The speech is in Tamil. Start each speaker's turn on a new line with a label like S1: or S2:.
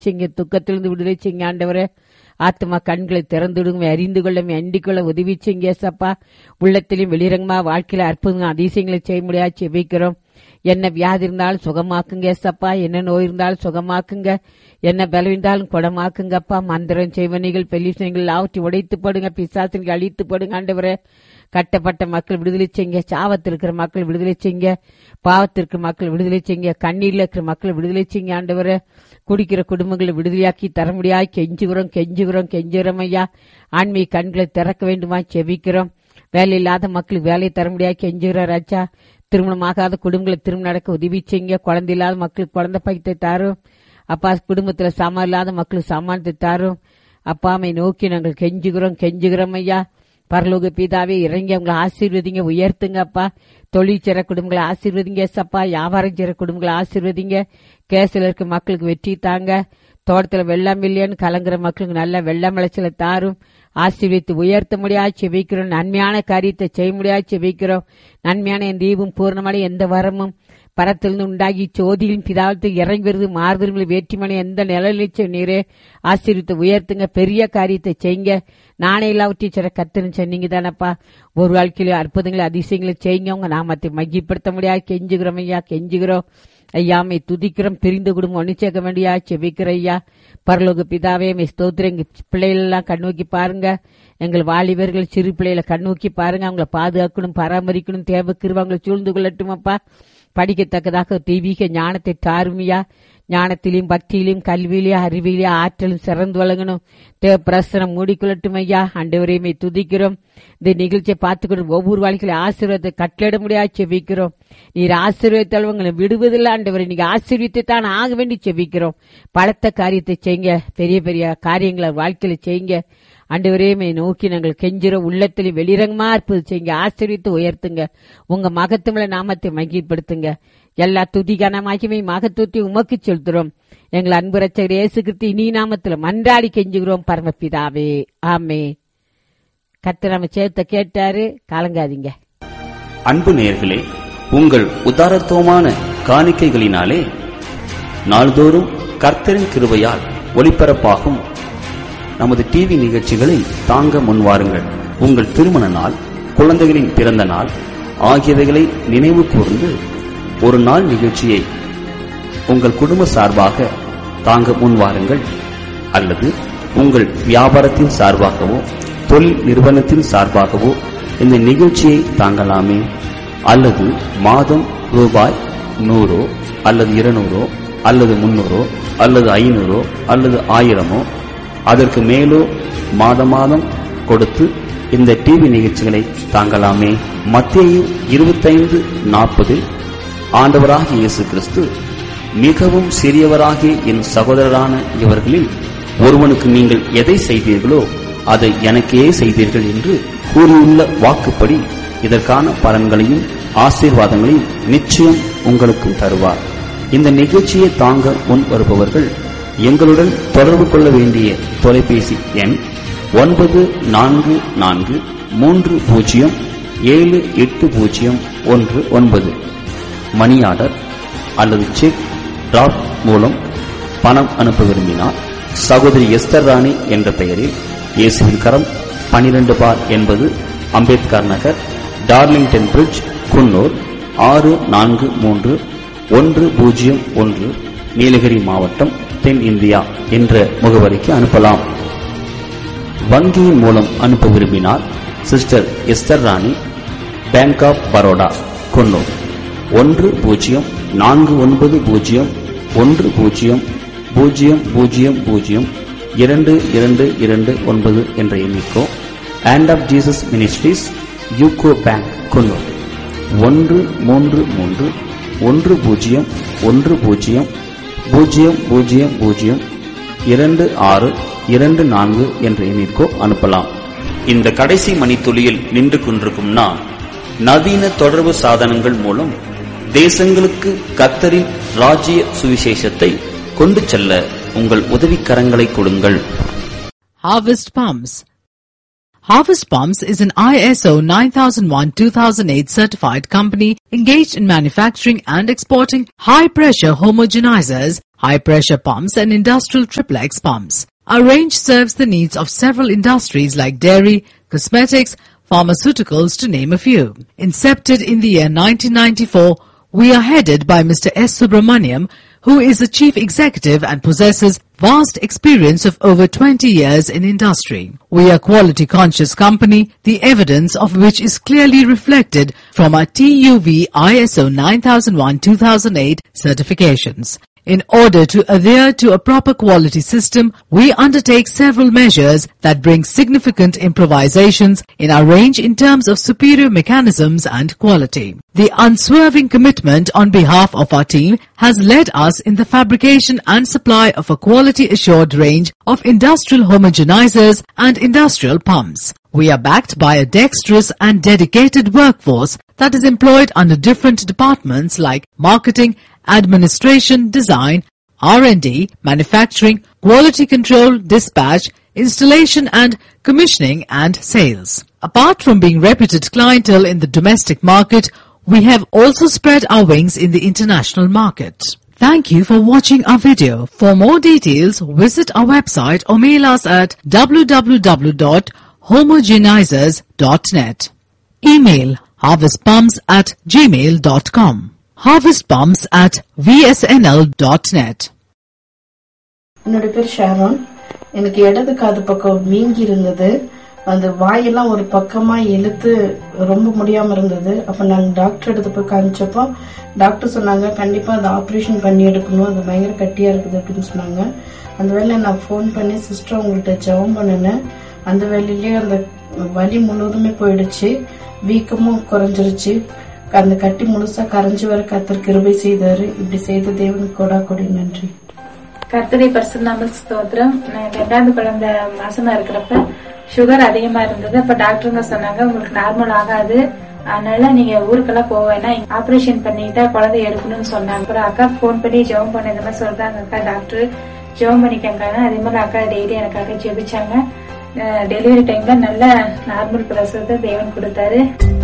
S1: செய்ங்க துக்கத்திலிருந்து விடுதலை செய்ங்க ஆண்டவரே ஆத்மா கண்களை திறந்துடுங்க அறிந்து கொள்ள அண்டிக் கொள்ள உதவி செய்ங்க ஏசப்பா உள்ளத்திலும் வெளிரங்கமா வாழ்க்கையில அற்புதம் அதிசயங்களை செய்ய முடியாது செபிக்கிறோம் என்ன வியாதி இருந்தாலும் சுகமாக்குங்க ஏசப்பா என்ன நோய் இருந்தாலும் சுகமாக்குங்க என்ன பலவிருந்தாலும் குணமாக்குங்கப்பா மந்திரம் செய்வனிகள் பெலிசனைகள் ஆவற்றி உடைத்து போடுங்க பிசாசனைகள் அழித்து போடுங்க ஆண்டவரே கட்டப்பட்ட மக்கள் விடுதலை செய்ங்க சாவத்தில் இருக்கிற மக்கள் விடுதலை செய்ங்க பாவத்திற்கு மக்கள் விடுதலை செய்ங்க கண்ணீர்ல இருக்கிற மக்கள் விடுதலை செய்ங்க ஆண்டவரே குடிக்கிற குடும்பங்களை விடுதலையாக்கி தர முடியாது கெஞ்சுகிறோம் கெஞ்சுகிறோம் கெஞ்சுகிறோம் ஐயா ஆன்மீக கண்களை திறக்க வேண்டுமா செபிக்கிறோம் வேலை இல்லாத மக்களுக்கு வேலையை தர முடியாது கெஞ்சுகிறோம் ராஜா திருமணமாகாத குடும்பங்களை திருமணம் நடக்க உதவி செய்யுங்க குழந்தை இல்லாத மக்களுக்கு குழந்தை பைத்தை தாரும் அப்பா குடும்பத்துல சாமான் இல்லாத மக்களுக்கு சாமானத்தை தாரும் அப்பாமை நோக்கி நாங்கள் கெஞ்சுகிறோம் கெஞ்சுகிறோம் ஐயா பரலோக பிதாவே இறங்கி அவங்களை ஆசீர்வதிங்க உயர்த்துங்க அப்பா தொழில் செய்ற குடும்பங்களை ஆசீர்வதிங்க சப்பா வியாபாரம் செய்ற குடும்பங்களை ஆசீர்வதிங்க கேசில் இருக்க மக்களுக்கு வெற்றி தாங்க தோட்டத்துல வெள்ளம் இல்லையான்னு கலங்குற மக்களுக்கு நல்ல வெள்ளம் விளைச்சலை தாரும் ஆசீர்வித்து உயர்த்த முடியாது செபிக்கிறோம் நன்மையான காரியத்தை செய்ய முடியாது செபிக்கிறோம் நன்மையான என் தீபம் பூர்ணமான எந்த வரமும் பரத்திலிருந்து உண்டாகி சோதியின் பிதாவத்தில் இறங்கி வருது மாறுதல்களை வேற்றுமனை எந்த நிலையில நீரே ஆசீர்வித்து உயர்த்துங்க பெரிய காரியத்தை செய்யுங்க நானே எல்லாவற்றையும் சிற கத்துன்னு சொன்னீங்க தானப்பா ஒரு வாழ்க்கையில அற்புதங்களை அதிசயங்களை செய்யுங்க உங்க நாமத்தை மகிப்படுத்த முடியாது கெஞ்சுகிறோம் ஐயா கெஞ்சுகிறோம் ஐயாமை துதிக்கிறோம் பிரிந்து குடும்பம் ஒண்ணு சேர்க்க வேண்டியா செபிக்கிற ஐயா பரலோக பிதாவே மை ஸ்தோத்திரம் எங்க பிள்ளைகள் எல்லாம் கண்ணோக்கி பாருங்க எங்கள் வாலிபர்கள் சிறு பிள்ளைகளை கண்ணோக்கி பாருங்க அவங்கள பாதுகாக்கணும் பராமரிக்கணும் தேவை கிருவாங்களை சூழ்ந்து கொள்ளட்டும் அப்பா படிக்கத்தக்கதாக தெய்வீக ஞானத்தை தாருமியா ஞானத்திலையும் பக்தியிலையும் கல்வியிலையும் அறிவிலையும் ஆற்றலும் சிறந்து வழங்கணும் தேவ பிரசனம் மூடிக்கொள்ளட்டும் ஐயா அண்டவரையுமே துதிக்கிறோம் இந்த நிகழ்ச்சியை பார்த்துக்கிட்டு ஒவ்வொரு வாழ்க்கையில ஆசீர்வாதத்தை கட்டளிட முடியாது செவிக்கிறோம் நீர் ஆசீர்வதித்தால் உங்களை விடுவதில்லை ஆண்டவரை நீங்க ஆசீர்வித்து தான் ஆக வேண்டி செவிக்கிறோம் பலத்த காரியத்தை செய்யுங்க பெரிய பெரிய காரியங்களை வாழ்க்கையில செய்யுங்க ஆண்டவரையுமே நோக்கி நாங்கள் கெஞ்சிற உள்ளத்தில் வெளிரங்கமா இருப்பது செய்யுங்க ஆசீர்வித்து உயர்த்துங்க உங்க மகத்துவல நாமத்தை மகிழ்படுத்துங்க எல்லா துதி கனமாகியுமே மகத்துவத்தை உமக்கு செலுத்துறோம் எங்கள் அன்பு ரச்சகர் இயேசு கிறிஸ்து இனி நாமத்துல மன்றாடி கெஞ்சுகிறோம் பரமபிதாவே ஆமே கத்து நம்ம சேர்த்த கேட்டாரு கலங்காதீங்க
S2: அன்பு நேயர்களே உங்கள் உதாரத்துவமான காணிக்கைகளினாலே நாள்தோறும் கர்த்தரின் கிருபையால் ஒளிபரப்பாகும் நமது டிவி நிகழ்ச்சிகளை தாங்க முன்வாருங்கள் உங்கள் திருமண நாள் குழந்தைகளின் பிறந்த நாள் ஆகியவைகளை நினைவு கூர்ந்து ஒரு நாள் நிகழ்ச்சியை உங்கள் குடும்ப சார்பாக தாங்க முன்வாருங்கள் அல்லது உங்கள் வியாபாரத்தின் சார்பாகவோ தொழில் நிறுவனத்தின் சார்பாகவோ இந்த நிகழ்ச்சியை தாங்கலாமே அல்லது மாதம் ரூபாய் நூறோ அல்லது இருநூறோ அல்லது முன்னூறோ அல்லது ஐநூறோ அல்லது ஆயிரமோ அதற்கு மேலோ மாத மாதம் கொடுத்து இந்த டிவி நிகழ்ச்சிகளை தாங்கலாமே மத்திய இருபத்தைந்து நாற்பதில் ஆண்டவராகிய இயேசு கிறிஸ்து மிகவும் சிறியவராகிய என் சகோதரரான இவர்களில் ஒருவனுக்கு நீங்கள் எதை செய்தீர்களோ அதை எனக்கே செய்தீர்கள் என்று கூறியுள்ள வாக்குப்படி இதற்கான பலன்களையும் ஆசீர்வாதங்களையும் நிச்சயம் உங்களுக்கும் தருவார் இந்த நிகழ்ச்சியை தாங்க முன் வருபவர்கள் எங்களுடன் தொடர்பு கொள்ள வேண்டிய தொலைபேசி எண் ஒன்பது நான்கு நான்கு மூன்று பூஜ்ஜியம் ஏழு எட்டு பூஜ்ஜியம் ஒன்று ஒன்பது மணி ஆர்டர் அல்லது செக் டிராப் மூலம் பணம் அனுப்ப விரும்பினால் சகோதரி எஸ்தர் ராணி என்ற பெயரில் இயேசுவின் கரம் பனிரெண்டு பார் என்பது அம்பேத்கர் நகர் டார்லிங்டன் பிரிட்ஜ் குன்னூர் ஆறு நான்கு மூன்று ஒன்று பூஜ்ஜியம் ஒன்று நீலகிரி மாவட்டம் தென் இந்தியா என்ற முகவரிக்கு அனுப்பலாம் வங்கியின் மூலம் அனுப்ப விரும்பினால் sister Esther Rani bank of Baroda Coonoor ஒன்று பூஜ்ஜியம் நான்கு ஒன்பது பூஜ்ஜியம் ஒன்று பூஜ்ஜியம் பூஜ்ஜியம் பூஜ்ஜியம் பூஜ்ஜியம் இரண்டு இரண்டு இரண்டு ஒன்பது என்ற எண்ணிக்கோ and of Jesus ministries UCO bank Coonoor ஒன்று மூன்று மூன்று ஒன்று பூஜ்ஜியம் ஒன்று பூஜ்ஜியம் பூஜ்ஜியம் பூஜ்ஜியம் பூஜ்ஜியம் இரண்டு ஆறு இரண்டு நான்கு என்ற எண்ணிற்கோ அனுப்பலாம் இந்த கடைசி மணித்துளியில் நின்று கொண்டிருக்கும் நான் நவீன தொடர்பு சாதனங்கள் மூலம் தேசங்களுக்கு கத்தரின் ராஜ்ய சுவிசேஷத்தை கொண்டு செல்ல உங்கள் உதவிக்கரங்களை கொடுங்கள்
S3: Harvest Palms. Harvest Pumps is an ISO 9001-2008 certified company engaged in manufacturing and exporting high-pressure homogenizers, high-pressure pumps and industrial triplex pumps. Our range serves the needs of several industries like dairy, cosmetics, pharmaceuticals to name a few. Incepted in the year 1994, we are headed by Mr. S. Subramaniam, who is the chief executive and possesses vast experience of over 20 years in industry. We are quality conscious company, the evidence of which is clearly reflected from our TUV ISO 9001-2008 certifications. In order to adhere to a proper quality system, we undertake several measures that bring significant improvisations in our range in terms of superior mechanisms and quality. The unswerving commitment on behalf of our team has led us in the fabrication and supply of a quality assured range of industrial homogenizers and industrial pumps. We are backed by a dexterous and dedicated workforce that is employed under different departments like marketing, administration, design, R&D, manufacturing, quality control, dispatch, installation and commissioning and sales. Apart from being reputed clientele in the domestic market, we have also spread our wings in the international market. Thank you for watching our video. For more details, visit our website or mail us at www.homogenizers.net. Email harvestpumps at gmail.com. harvestpumps at vsnl.net.
S4: என்னோட பேர் ஷாரோன் எனக்கு இடது காது பக்கம் வீங்கி இருந்தது அந்த வாயெல்லாம் ஒரு பக்கமா இழுத்து ரொம்ப முடியாம இருந்தது அப்ப நாங்க டாக்டர் எடுத்து போய் காமிச்சப்போ டாக்டர் சொன்னாங்க கண்டிப்பா அதை ஆபரேஷன் பண்ணி எடுக்கணும் அது பயங்கர கட்டியா இருக்குது அப்படின்னு சொன்னாங்க அந்த வேலையில நான் ஃபோன் பண்ணி சிஸ்டர் உங்கள்கிட்ட ஜெபம் பண்ணினேன் அந்த வேலையிலேயே அந்த வலி முழுவதுமே போயிடுச்சு வீக்கமும் குறைஞ்சிருச்சு அந்த கட்டி முழுசா கரைஞ்சு வர கத்தர் கிருபை செய்தாரு இப்படி செய்த தேவனுக்கு கொடா கொடி நன்றி
S5: கர்த்தரை பரிசுநாம ஸ்தோத்திரம் நான் ரெண்டாவது குழந்தை மாசமா இருக்கிறப்ப சுகர் அதிகமா இருந்தது அப்ப டாக்டருங்க சொன்னாங்க உங்களுக்கு நார்மல் ஆகாது அதனால நீங்க ஊருக்கெல்லாம் போக வேணாம் ஆபரேஷன் பண்ணிட்டா குழந்தை எடுக்கணும்னு சொன்னாங்க அப்புறம் அக்கா போன் பண்ணி ஜெபம் பண்ண இந்த மாதிரி சொல்றாங்க அக்கா டாக்டர் ஜெபம் பண்ணிக்கங்க அதே மாதிரி அக்கா டெய்லி எனக்காக ஜெபிச்சாங்க டெலிவரி டைம்ல நல்ல நார்மல் பிரசவத்தை தேவன் கொடுத்தாரு